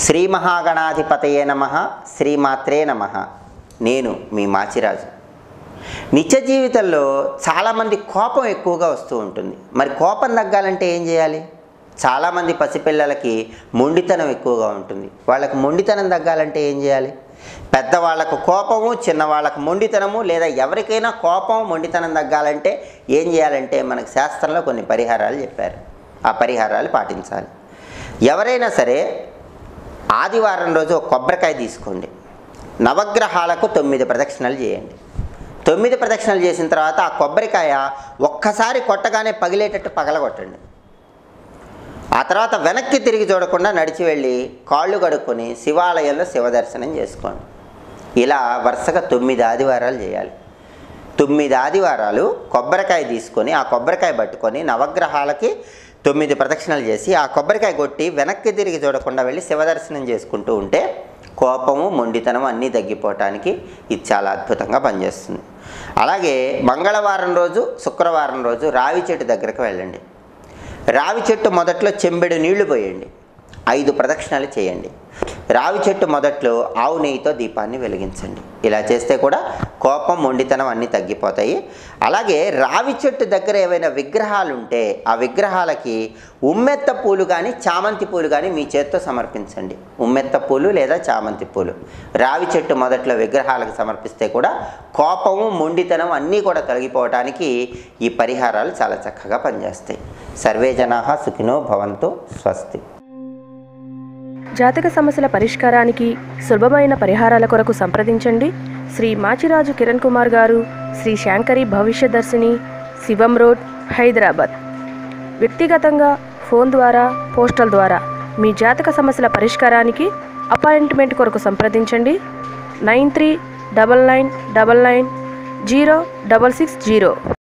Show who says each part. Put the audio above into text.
Speaker 1: శ్రీ మహాగణాధిపతయే నమ శ్రీమాత్రే నమ నేను మీ మాచిరాజు నిత్య జీవితంలో చాలామంది కోపం ఎక్కువగా వస్తూ ఉంటుంది మరి కోపం తగ్గాలంటే ఏం చేయాలి చాలామంది పసిపిల్లలకి మొండితనం ఎక్కువగా ఉంటుంది వాళ్ళకి మొండితనం తగ్గాలంటే ఏం చేయాలి పెద్దవాళ్ళకు కోపము చిన్నవాళ్ళకు మొండితనము లేదా ఎవరికైనా కోపం మొండితనం తగ్గాలంటే ఏం చేయాలంటే మనకు శాస్త్రంలో కొన్ని పరిహారాలు చెప్పారు ఆ పరిహారాలు పాటించాలి ఎవరైనా సరే ఆదివారం రోజు ఒక కొబ్బరికాయ తీసుకోండి నవగ్రహాలకు తొమ్మిది ప్రదక్షిణలు చేయండి తొమ్మిది ప్రదక్షిణలు చేసిన తర్వాత ఆ కొబ్బరికాయ ఒక్కసారి కొట్టగానే పగిలేటట్టు పగలగొట్టండి ఆ తర్వాత వెనక్కి తిరిగి చూడకుండా నడిచి వెళ్ళి కాళ్ళు కడుక్కొని శివాలయంలో శివ దర్శనం చేసుకోండి ఇలా వరుసగా తొమ్మిది ఆదివారాలు చేయాలి తొమ్మిది ఆదివారాలు కొబ్బరికాయ తీసుకొని ఆ కొబ్బరికాయ పట్టుకొని నవగ్రహాలకి తొమ్మిది ప్రదక్షిణలు చేసి ఆ కొబ్బరికాయ కొట్టి వెనక్కి తిరిగి చూడకుండా వెళ్ళి శివదర్శనం చేసుకుంటూ ఉంటే కోపము మొండితనం అన్నీ తగ్గిపోవటానికి ఇది చాలా అద్భుతంగా పనిచేస్తుంది అలాగే మంగళవారం రోజు శుక్రవారం రోజు రావి చెట్టు దగ్గరకు వెళ్ళండి రావి చెట్టు మొదట్లో చెంబెడు నీళ్లు పోయండి ఐదు ప్రదక్షిణలు చేయండి రావి చెట్టు మొదట్లో ఆవు నెయ్యితో దీపాన్ని వెలిగించండి ఇలా చేస్తే కూడా కోపం మొండితనం అన్నీ తగ్గిపోతాయి అలాగే రావి చెట్టు దగ్గర ఏవైనా విగ్రహాలు ఉంటే ఆ విగ్రహాలకి ఉమ్మెత్త పూలు కానీ చామంతి పూలు కానీ మీ చేత్తో సమర్పించండి ఉమ్మెత్త పూలు లేదా చామంతి పూలు రావి చెట్టు మొదట్లో విగ్రహాలకు సమర్పిస్తే కూడా కోపము మొండితనం అన్నీ కూడా తొలగిపోవటానికి ఈ పరిహారాలు చాలా చక్కగా పనిచేస్తాయి సర్వే జనా సుఖినో భవంతు స్వస్తి
Speaker 2: జాతక సమస్యల పరిష్కారానికి సులభమైన పరిహారాల కొరకు సంప్రదించండి శ్రీ మాచిరాజు కిరణ్ కుమార్ గారు శ్రీ శాంకరి భవిష్యదర్శిని శివం రోడ్ హైదరాబాద్ వ్యక్తిగతంగా ఫోన్ ద్వారా పోస్టల్ ద్వారా మీ జాతక సమస్యల పరిష్కారానికి అపాయింట్మెంట్ కొరకు సంప్రదించండి nine three double nine double nine zero double six zero